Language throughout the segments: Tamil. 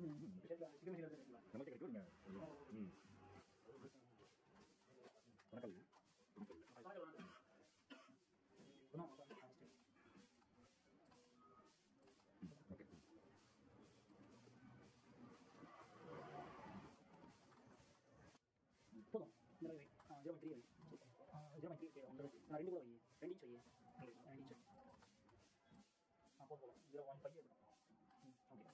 நமக்கு கட்டி விடுங்க ம் வணக்கம் ஓகே போதும் இந்த மாதிரி zero three Y zero three ஒன்று நான் ரெண்டு கூட வை ரெண்டு இன்ச் வை ரெண்டு இன்ச் ஆ போதும் போதும் ஜீரோ ஒன் ஃபைவ் ஓகே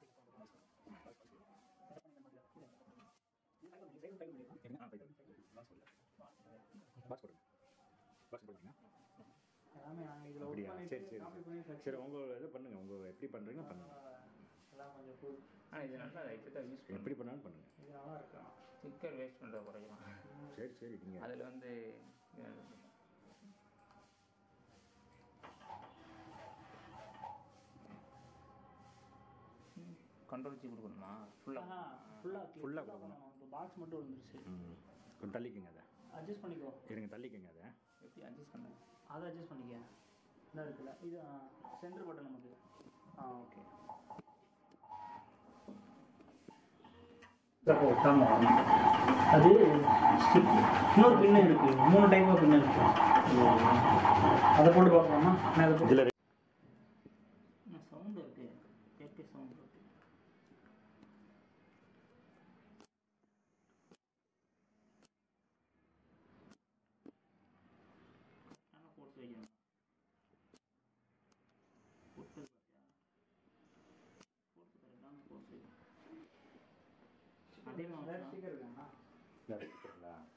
என்ன ஆ போயிட்டு பாக்ஸ் போடுங்க பாக்ஸ் போடுங்க எல்லாமே நாங்கள் இதில் அப்படியா சரி சரி சரி உங்கள் இது பண்ணுங்கள் உங்கள் எப்படி பண்ணுறீங்களோ பண்ணுங்கள் எல்லாம் கொஞ்சம் ஃபுல் ஆனால் இது நல்லா இப்படி தான் யூஸ் எப்படி பண்ணாலும் பண்ணுங்கள் இது நல்லா இருக்கா ஸ்டிக்கர் வேஸ்ட் பண்ணுறத குறைக்கலாம் சரி சரி நீங்கள் அதில் வந்து கண்ட்ரோல் ஜி கொடுக்கணுமா ஃபுல்லாக ஃபுல்லாக Full ஆ கொடுக்கணும். இப்போ பாக்ஸ் மட்டும் விழுந்துருச்சு ம் கொஞ்சம் தள்ளிக்கங்க அதை அட்ஜஸ்ட் பண்ணிக்கோ இருங்க தள்ளிக்கங்க அதை எப்படி அட்ஜஸ்ட் பண்ண அதை அட்ஜஸ்ட் பண்ணிக்க இதாக இருக்குல்ல இது சென்டர் பட்டன் நமக்கு ஆ ஓகே அது stick. இன்னொரு பின்னு இருக்கு மூணு டைப் ஆஃப் பின்னு இருக்கு அதை போட்டு பார்க்கலாமா நான் அதை போட்டு இதில் சவுண்டு இருக்கு இயற்கை சவுண்டு இருக்கு நல்லா போட்டு வைக்கணும் போட்டு பார்த்தியா போட்டு கரெக்டான போட்டு அதே மாதிரி இருக்குங்களா